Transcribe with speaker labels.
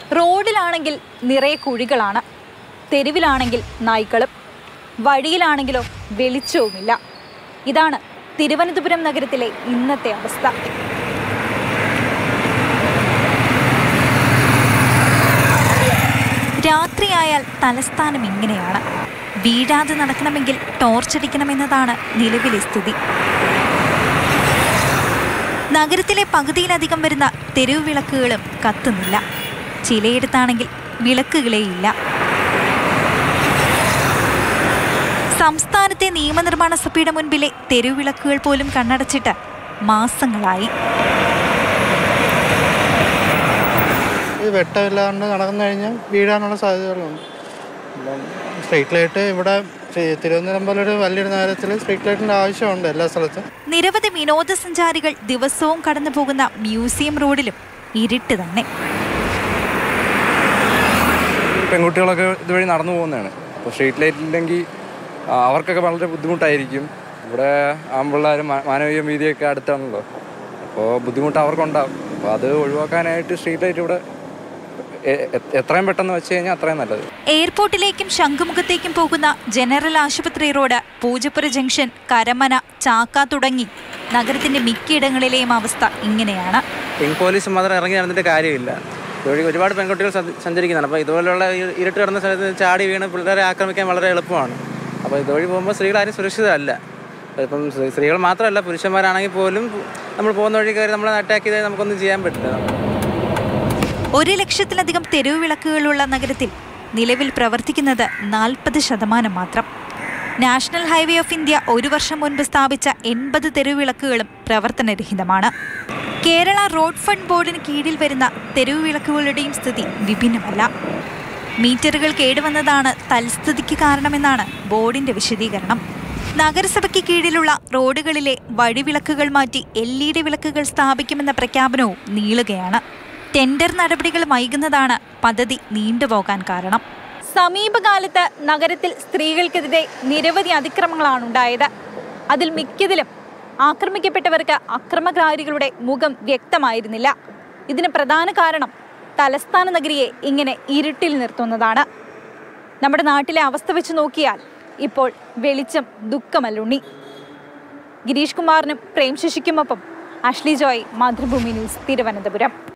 Speaker 1: റോഡിലാണെങ്കിൽ നിറയെ കുഴികളാണ് തെരുവിലാണെങ്കിൽ നായ്ക്കളും വഴിയിലാണെങ്കിലോ വെളിച്ചവുമില്ല ഇതാണ് തിരുവനന്തപുരം നഗരത്തിലെ ഇന്നത്തെ അവസ്ഥ രാത്രിയായാൽ തലസ്ഥാനം ഇങ്ങനെയാണ് വീഴാതെ നടക്കണമെങ്കിൽ ടോർച്ചടിക്കണമെന്നതാണ് നിലവിലെ സ്ഥിതി നഗരത്തിലെ പകുതിയിലധികം വരുന്ന തെരുവ് വിളക്കുകളും കത്തുന്നില്ല ചിലയിടത്താണെങ്കിൽ വിളക്കുകളേയില്ല സംസ്ഥാനത്തെ നിയമനിർമ്മാണ സഭയുടെ മുൻപിലെ തെരുവിളക്കുകൾ പോലും കണ്ണടച്ചിട്ട് മാസങ്ങളായി
Speaker 2: ഇത് വെട്ടമില്ലാണ്ട് നടന്നു കഴിഞ്ഞാൽ വീഴാനുള്ള സാധ്യതകളുണ്ട് അപ്പം സ്ട്രീറ്റ് ലൈറ്റ് ഇവിടെ തി- തിരുവനന്തപുരം പോലെ ഒരു വലിയൊരു നഗരത്തിൽ സ്ട്രീറ്റ് ലൈറ്റിൻ്റെ ആവശ്യമുണ്ട് എല്ലാ സ്ഥലത്തും
Speaker 1: നിരവധി വിനോദസഞ്ചാരികൾ ദിവസവും കടന്നു പോകുന്ന മ്യൂസിയം റോഡിലും ഇരുട്ട് തന്നെ
Speaker 3: പെൺകുട്ടികളൊക്കെ ഇതുവഴി നടന്നു പോകുന്നതാണ് അപ്പോൾ സ്ട്രീറ്റ് ലൈറ്റ് ഇല്ലെങ്കിൽ ആ, അവർക്കൊക്കെ വളരെ ബുദ്ധിമുട്ടായിരിക്കും ഇവിടെ ആമ്പിള്ളേരും മാനവീയ വീതിയൊക്കെ അടുത്താണല്ലോ അപ്പോൾ ബുദ്ധിമുട്ട് അവർക്കുണ്ടാവും അപ്പോൾ അത് ഒഴിവാക്കാനായിട്ട് സ്ട്രീറ്റ് ലൈറ്റ് ഇവിടെ എ- എ- എത്രയും പെട്ടെന്ന് വെച്ച് കഴിഞ്ഞാൽ അത്രയും നല്ലത്
Speaker 1: എയർപോർട്ടിലേക്കും ശംഖുമുഖത്തേക്കും പോകുന്ന ജനറൽ ആശുപത്രി റോഡ് പൂജപ്പുര ജംഗ്ഷൻ കരമന ചാക്ക തുടങ്ങി നഗരത്തിന്റെ മിക്കയിടങ്ങളിലെയും അവസ്ഥ ഇങ്ങനെയാണ്
Speaker 4: പിങ്ക് പോലീസ് മാത്രം ഇറങ്ങി നടന്നിട്ട് കാര്യമില്ല ഇതുവഴി ഒരുപാട് പെൺകുട്ടികൾ സഞ്ച- സഞ്ചരിക്കുന്നുണ്ട് അപ്പോൾ ഇതുപോലുള്ള ഈ ഇരുട്ട് കിടന്ന സ്ഥലത്ത് ചാടി വീണ് പിള്ളേരെ ആക്രമിക്കാൻ വളരെ എളുപ്പമാണ് അപ്പോൾ ഇതുവഴി പോകുമ്പോൾ സ്ത്രീകളാരും സുരക്ഷിതരല്ല ഇപ്പം സ്ത്രീ- സ്ത്രീകൾ മാത്രമല്ല പുരുഷന്മാരാണെങ്കിൽ പോലും നമ്മൾ പോകുന്ന വഴി കയറി നമ്മളെ അറ്റാക്ക് ചെയ്താൽ നമുക്കൊന്നും ചെയ്യാൻ പറ്റില്ല
Speaker 1: ഒരു ലക്ഷത്തിലധികം തെരുവ് വിളക്കുകളുള്ള നഗരത്തിൽ നിലവിൽ പ്രവർത്തിക്കുന്നത് നാൽപ്പത് ശതമാനം മാത്രം നാഷണൽ ഹൈവേ ഓഫ് ഇന്ത്യ ഒരു വർഷം മുൻപ് സ്ഥാപിച്ച എൺപത് തെരുവ് വിളക്കുകളും പ്രവർത്തനരഹിതമാണ് കേരള റോഡ് ഫണ്ട് ബോർഡിന് കീഴിൽ വരുന്ന തെരുവ് വിളക്കുകളുടെയും സ്ഥിതി വിഭിന്നമല്ല മീറ്ററുകൾ കേടുവന്നതാണ് തൽസ്ഥിതിക്ക് കാരണമെന്നാണ് ബോർഡിന്റെ വിശദീകരണം നഗരസഭയ്ക്ക് കീഴിലുള്ള റോഡുകളിലെ വഴിവിളക്കുകൾ മാറ്റി എൽ ഇ ഡി വിളക്കുകൾ സ്ഥാപിക്കുമെന്ന പ്രഖ്യാപനവും നീളുകയാണ് ടെൻഡർ നടപടികൾ വൈകുന്നതാണ് പദ്ധതി നീണ്ടുപോകാൻ കാരണം സമീപകാലത്ത് നഗരത്തിൽ സ്ത്രീകൾക്കെതിരെ നിരവധി അതിക്രമങ്ങളാണ് ഉണ്ടായത് അതിൽ മിക്കതിലും ആക്രമിക്കപ്പെട്ടവർക്ക് അക്രമകാരികളുടെ മുഖം വ്യക്തമായിരുന്നില്ല ഇതിന് പ്രധാന കാരണം തലസ്ഥാന നഗരിയെ ഇങ്ങനെ ഇരുട്ടിൽ നിർത്തുന്നതാണ് നമ്മുടെ നാട്ടിലെ അവസ്ഥ വെച്ച് നോക്കിയാൽ ഇപ്പോൾ വെളിച്ചം ദുഃഖമല്ലുണ്ണി ഗിരീഷ് കുമാറിനും പ്രേം ശശിക്കുമൊപ്പം Ashley Joy Mathrubhumi news Thiruvananthapuram